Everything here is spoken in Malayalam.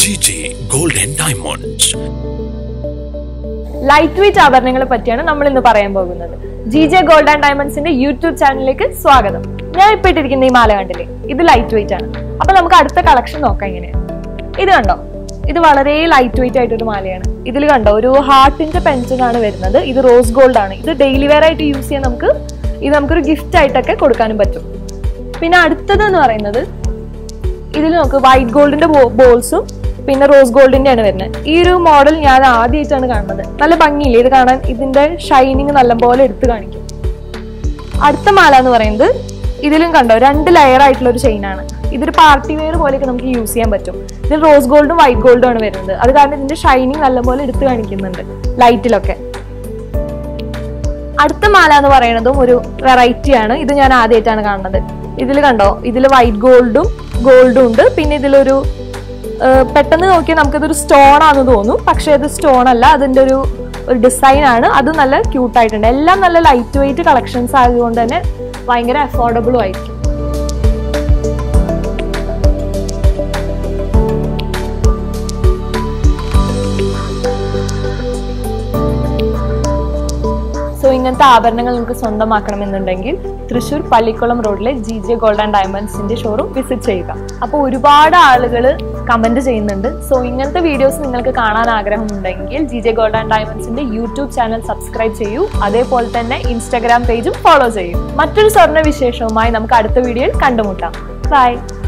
GT Gold and Diamonds. Light weight ആഭരണങ്ങളെ പറ്റിയാണ് നമ്മൾ ഇന്ന് പറയാൻ പോകുന്നത് ജി ജെ ഗോൾഡ് ആൻഡ് ഡയമണ്ട്സിന്റെ യൂട്യൂബ് ചാനലിലേക്ക് സ്വാഗതം ഞാൻ ഇപ്പൊ ഇട്ടിരിക്കുന്ന ഈ മാല കണ്ടില്ലേ ഇത് ലൈറ്റ് വെയിറ്റ് ആണ് അപ്പൊ നമുക്ക് അടുത്ത കളക്ഷൻ നോക്കാം എങ്ങനെയാണ് ഇത് കണ്ടോ ഇത് വളരെ ലൈറ്റ് വെയിറ്റ് ആയിട്ടൊരു മാലയാണ് ഇതിൽ കണ്ടോ ഒരു ഹാർട്ടിന്റെ പെൻഷൻ ആണ് വരുന്നത് ഇത് റോസ് ഗോൾഡ് ആണ് ഇത് ഡെയിലി വെയർ ആയിട്ട് യൂസ് ചെയ്യാൻ നമുക്ക് ഇത് നമുക്കൊരു ഗിഫ്റ്റ് ആയിട്ടൊക്കെ കൊടുക്കാനും പറ്റും പിന്നെ അടുത്തത് എന്ന് പറയുന്നത് ഇതിൽ നമുക്ക് വൈറ്റ് ഗോൾഡിന്റെ ബോൾസും പിന്നെ റോസ് ഗോൾഡിന്റെ ആണ് വരുന്നത് ഈ ഒരു മോഡൽ ഞാൻ ആദ്യമായിട്ടാണ് കാണുന്നത് നല്ല ഭംഗിയില്ലേ ഇത് കാണാൻ ഇതിന്റെ ഷൈനിങ് നല്ലപോലെ എടുത്ത് കാണിക്കും അടുത്ത മാല എന്ന് പറയുന്നത് ഇതിലും കണ്ടോ രണ്ട് ലെയർ ആയിട്ടുള്ള ഒരു ചെയിൻ ആണ് ഇതൊരു പാർട്ടി വെയർ പോലെയൊക്കെ നമുക്ക് യൂസ് ചെയ്യാൻ പറ്റും ഇതിൽ റോസ് ഗോൾഡും വൈറ്റ് ഗോൾഡും ആണ് വരുന്നത് അത് കാരണം ഇതിന്റെ ഷൈനിങ് നല്ലപോലെ എടുത്ത് കാണിക്കുന്നുണ്ട് ലൈറ്റിലൊക്കെ അടുത്ത മാല എന്ന് പറയുന്നതും ഒരു വെറൈറ്റി ആണ് ഇത് ഞാൻ ആദ്യമായിട്ടാണ് കാണുന്നത് ഇതിൽ കണ്ടോ ഇതിൽ വൈറ്റ് ഗോൾഡും ഗോൾഡും ഉണ്ട് പിന്നെ ഇതിലൊരു ആ, പെട്ടെന്ന് നോക്കിയാൽ നമുക്കിതൊരു സ്റ്റോൺ ആണെന്ന് തോന്നും പക്ഷെ അത് സ്റ്റോൺ അല്ല അതിന്റെ ഒരു ഒരു ഡിസൈൻ ആണ് അത് നല്ല ക്യൂട്ട് ആയിട്ടുണ്ട് എല്ലാം നല്ല ലൈറ്റ് വെയിറ്റ് കളക്ഷൻസ് ആയതുകൊണ്ട് തന്നെ ഭയങ്കര അഫോർഡബിളും ആയിരിക്കും സോ ഇങ്ങനത്തെ ആഭരണങ്ങൾ നിങ്ങൾക്ക് സ്വന്തമാക്കണമെന്നുണ്ടെങ്കിൽ തൃശ്ശൂർ പള്ളിക്കുളം റോഡിലെ ജി ജെ ഗോൾഡ് ആൻഡ് ഡയമണ്ട്സിന്റെ ഷോറൂം വിസിറ്റ് ചെയ്യുക അപ്പോൾ ഒരുപാട് ആളുകൾ കമന്റ് ചെയ്യുന്നുണ്ട് സോ ഇങ്ങനത്തെ വീഡിയോസ് നിങ്ങൾക്ക് കാണാൻ ആഗ്രഹമുണ്ടെങ്കിൽ ജി ജെ ഗോൾഡ് ആൻഡ് ഡയമണ്ട്സിന്റെ യൂട്യൂബ് ചാനൽ സബ്സ്ക്രൈബ് ചെയ്യൂ അതേപോലെ തന്നെ ഇൻസ്റ്റാഗ്രാം പേജും ഫോളോ ചെയ്യൂ മറ്റൊരു സ്വർണ്ണ വിശേഷവുമായി നമുക്ക് അടുത്ത വീഡിയോയിൽ കണ്ടുമുട്ടാം ബൈ